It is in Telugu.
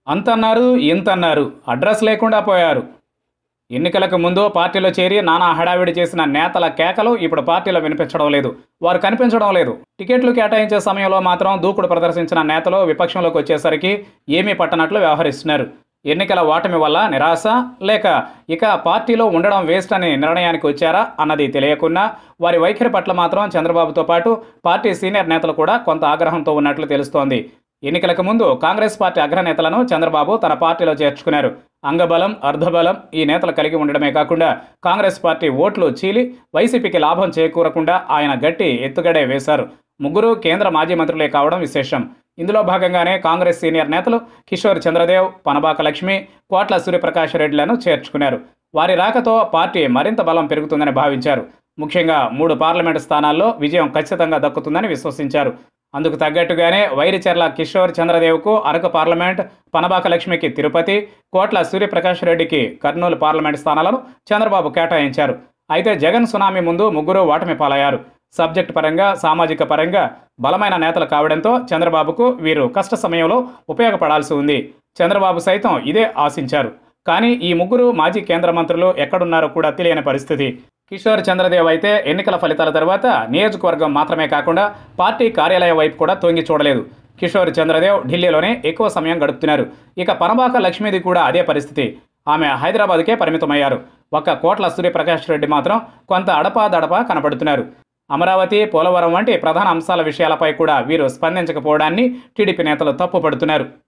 అంతన్నారు ఇంతన్నారు అడ్రస్ లేకుండా పోయారు ఎన్నికలకు ముందు పార్టీలో చేరి నానా హడావిడి చేసిన నేతల కేకలు ఇప్పుడు పార్టీలో వినిపించడం లేదు వారు కనిపించడం లేదు టికెట్లు కేటాయించే సమయంలో మాత్రం దూకుడు ప్రదర్శించిన నేతలు విపక్షంలోకి వచ్చేసరికి ఏమీ పట్టనట్లు వ్యవహరిస్తున్నారు ఎన్నికల ఓటమి వల్ల నిరాశ లేక ఇక పార్టీలో ఉండడం వేస్ట్ అనే నిర్ణయానికి వచ్చారా అన్నది తెలియకున్నా వారి వైఖరి పట్ల మాత్రం చంద్రబాబుతో పాటు పార్టీ సీనియర్ నేతలు కూడా కొంత ఆగ్రహంతో ఉన్నట్లు తెలుస్తోంది ఎన్నికలకు ముందు కాంగ్రెస్ పార్టీ అగ్రనేతలను చంద్రబాబు తన పార్టీలో చేర్చుకున్నారు అంగబలం అర్ధబలం ఈ నేతలు కలిగి ఉండడమే కాకుండా కాంగ్రెస్ పార్టీ ఓట్లు చీలి వైసీపీకి లాభం చేకూరకుండా ఆయన గట్టి ఎత్తుగడే వేశారు ముగ్గురు కేంద్ర మాజీ మంత్రులే కావడం విశేషం ఇందులో భాగంగానే కాంగ్రెస్ సీనియర్ నేతలు కిషోర్ చంద్రదేవ్ పనబాక లక్ష్మి కోట్ల సూర్యప్రకాష్ రెడ్డిలను చేర్చుకున్నారు వారి రాకతో పార్టీ మరింత బలం పెరుగుతుందని భావించారు ముఖ్యంగా మూడు పార్లమెంటు స్థానాల్లో విజయం ఖచ్చితంగా దక్కుతుందని విశ్వసించారు అందుకు తగ్గట్టుగానే వైరిచెర్ల కిషోర్ చంద్రదేవ్కు అరకు పార్లమెంట్ పనబాక లక్ష్మికి తిరుపతి కోట్ల సూర్యప్రకాష్ రెడ్డికి కర్నూలు పార్లమెంట్ స్థానాలను చంద్రబాబు కేటాయించారు అయితే జగన్ సునామీ ముందు ముగ్గురు ఓటమి పాలయ్యారు సబ్జెక్ట్ పరంగా సామాజిక పరంగా బలమైన నేతలు కావడంతో చంద్రబాబుకు వీరు కష్ట సమయంలో ఉపయోగపడాల్సి ఉంది చంద్రబాబు సైతం ఇదే ఆశించారు కానీ ఈ ముగ్గురు మాజీ కేంద్ర మంత్రులు ఎక్కడున్నారో కూడా తెలియని పరిస్థితి కిషోర్ చంద్రదేవ్ అయితే ఎన్నికల ఫలితాల తర్వాత నియోజకవర్గం మాత్రమే కాకుండా పార్టీ కార్యాలయం వైపు కూడా తొంగి చూడలేదు కిషోర్ చంద్రదేవ్ ఢిల్లీలోనే ఎక్కువ సమయం గడుపుతున్నారు ఇక పనబాక లక్ష్మీది కూడా అదే పరిస్థితి ఆమె హైదరాబాద్కే పరిమితమయ్యారు ఒక్క కోట్ల సూర్యప్రకాష్ రెడ్డి మాత్రం కొంత అడపాదడపా కనపడుతున్నారు అమరావతి పోలవరం వంటి ప్రధాన అంశాల విషయాలపై కూడా వీరు స్పందించకపోవడాన్ని టీడీపీ నేతలు తప్పుపడుతున్నారు